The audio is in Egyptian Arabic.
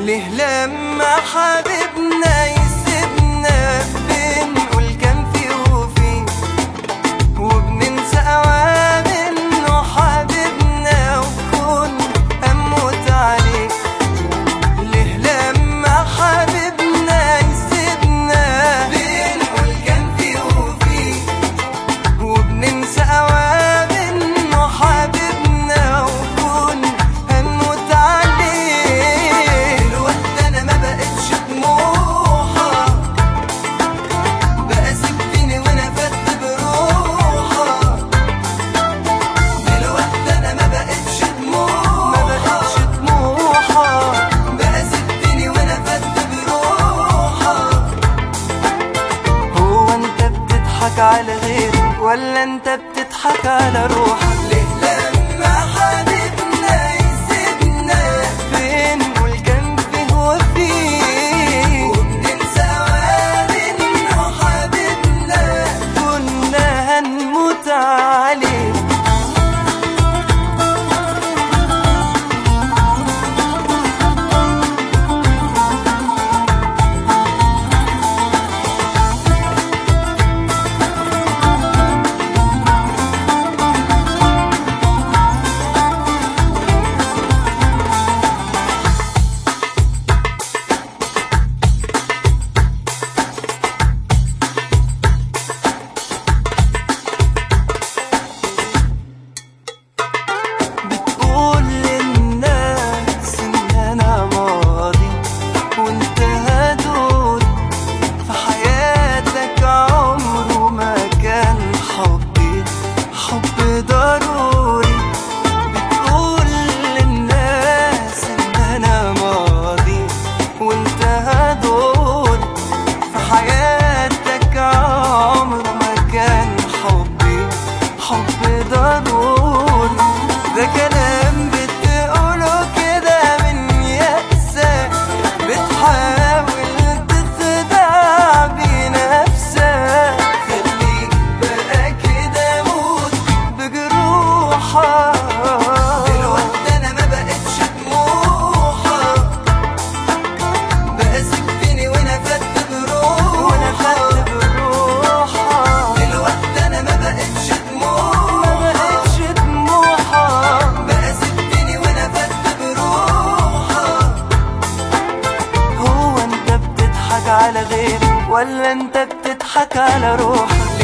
ليه لما حبيبنا يسيبنا بنقول كان في وفي وبننسى اوام انه حبيبنا وكون اموت عليه ليه لما حبيبنا يسيبنا بنقول كان في وفي وبننسى اوام انه حبيبنا وكون هنموت عليه الوقت انا ما بقتش طموحه بقى سبتني وانا فت بروحه الوقت انا ما بقتش طموحه ما بقتش طموحه بقى سبتني وانا فت بروحه هو انت بتضحك على غيرك ولا انت بتضحك على روحك ليه لما حبيبنا يسيبنا بنقول كان فيه وفيه وبننسى وادي انه حبيبنا كنا هنموت عليه بتقول للناس ان انا ماضي وانتهى دول في حياتك عمره ما كان حبي حب ضروري بتقول للناس ان انا ماضي وانتهى دول في حياتك عمره ما كان حبي حب ضروري ده كلام بتقوله كده من يأسك بتحاول تخدع بنفسك خليك بقى كده موت بجروحك دلوقتي انا ما بقتش طموحك بقى سبتني وانا فت بروحك وانا فت بروحك دلوقتي انا ما بقتش طموحك ما بقتش طموحك بقى سبتني وانا فت بروحك هو انت بتضحك على غيرك ولا انت بتضحك على روحك